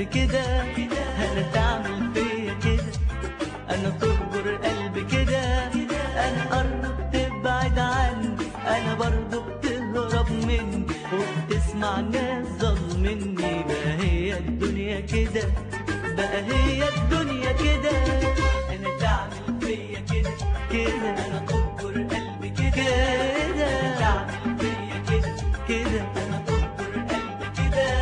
كده انا تعمل فيا كده انا تهجر قلبي كده انا قرب تبعد عني انا برضو بتهرب مني وبتسمع ناس ظلمني بقى هي الدنيا كده بقى هي الدنيا كده انا تعمل فيا كده كده انا تهجر قلبي كده كده تعمل فيا كده كده انا تهجر قلبي كده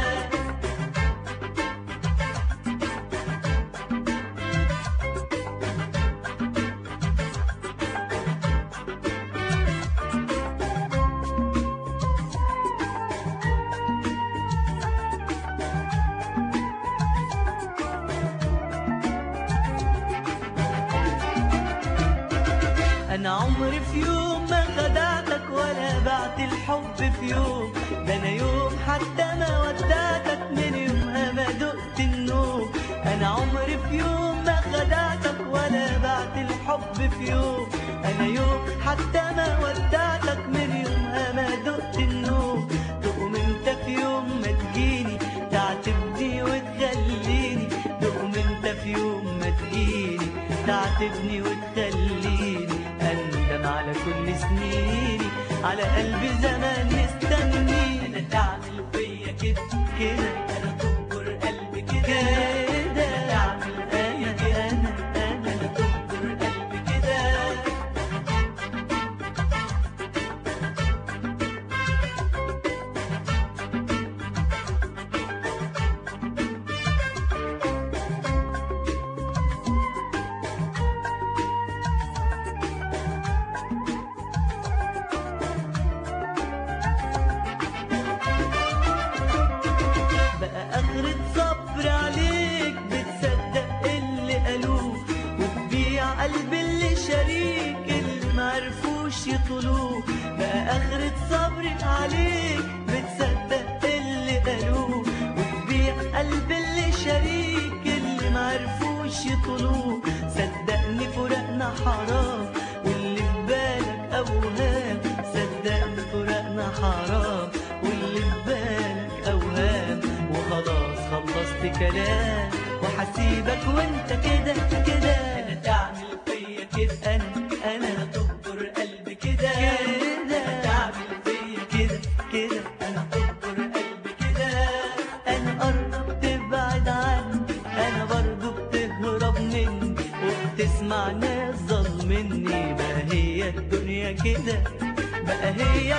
انا عمري في يوم ما خدعتك ولا بعت الحب في يوم ده انا يوم حتى ما ودعتك من يومها ما دقت النوم انا عمري في يوم ما خدعتك ولا بعت الحب في يوم انا يوم حتى ما ودعتك من يومها ما دقت النوم تقوم انت في يوم ما تجيني تعاتبني وتخليني تقوم انت في يوم ما تجيني تعاتبني وتخليني اندم على كل سنيني على قلبي زمان مستني انا تعمل فيا كده كده انا تنكر قلبي كده كده تعمل فيا كده انا انا انا تنكر قلبي كده بقى آخرة صبر عليك بتصدق اللي قالوه وتبيع قلب اللي شريك اللي معرفوش يطلوه بقى آخرة صبر عليك بتصدق اللي قالوه وتبيع قلب اللي شريك اللي معرفوش يطلوه صدقني فراقنا حرام واللي في بالك أوهام صدقني فراقنا حرام واللي في بالك أوهام وخلاص خلصت كلام وحسيبك وانت كده كده انا تعمل فيا كده انا انا تهجر قلبي كده كده تعمل فيا كده كده انا تهجر قلبي كده انا قرب تبعد عني انا برضو بتهرب مني وبتسمع ناس ظلمني بقى هي الدنيا كده بقى هي